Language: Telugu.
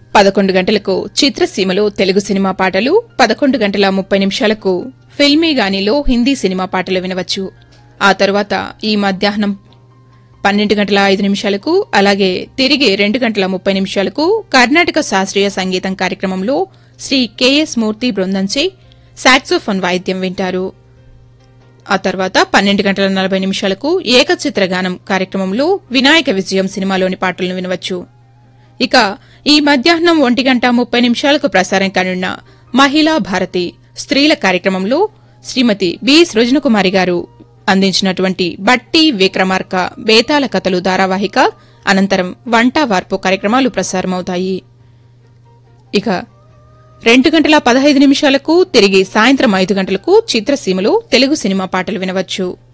పదకొండు గంటలకు చిత్రసీమలో తెలుగు సినిమా పాటలు పదకొండు గంటల ముప్పై నిమిషాలకు ఫిల్మీ గానిలో హిందీ సినిమా పాటలు వినవచ్చు ఆ తరువాత ఈ మధ్యాహ్నం పన్నెండు గంటల ఐదు నిమిషాలకు అలాగే తిరిగి రెండు గంటల ముప్పై నిమిషాలకు కర్ణాటక శాస్త్రీయ సంగీతం కార్యక్రమంలో శ్రీ కెఎస్ మూర్తి బృందంచే సాక్సోఫోన్ వాయిద్యం వింటారు ఆ తర్వాత పన్నెండు గంటల నలభై నిమిషాలకు ఏకచిత్ర గానం కార్యక్రమంలో వినాయక విజయం సినిమాలోని పాటలను వినవచ్చు ఇక ఈ మధ్యాహ్నం ఒంటి గంట ముప్పై నిమిషాలకు ప్రసారం కానున్న మహిళా భారతి స్త్రీల కార్యక్రమంలో శ్రీమతి బి సృజనకుమారి గారు అందించినటువంటి బట్టి విక్రమార్క బేతాల కథలు ధారావాహిక అనంతరం వంట వార్పు కార్యక్రమాలు ప్రసారమవుతాయి ఇక రెండు గంటల పదహైదు నిమిషాలకు తిరిగి సాయంత్రం ఐదు గంటలకు చిత్రసీమలో తెలుగు సినిమా పాటలు వినవచ్చు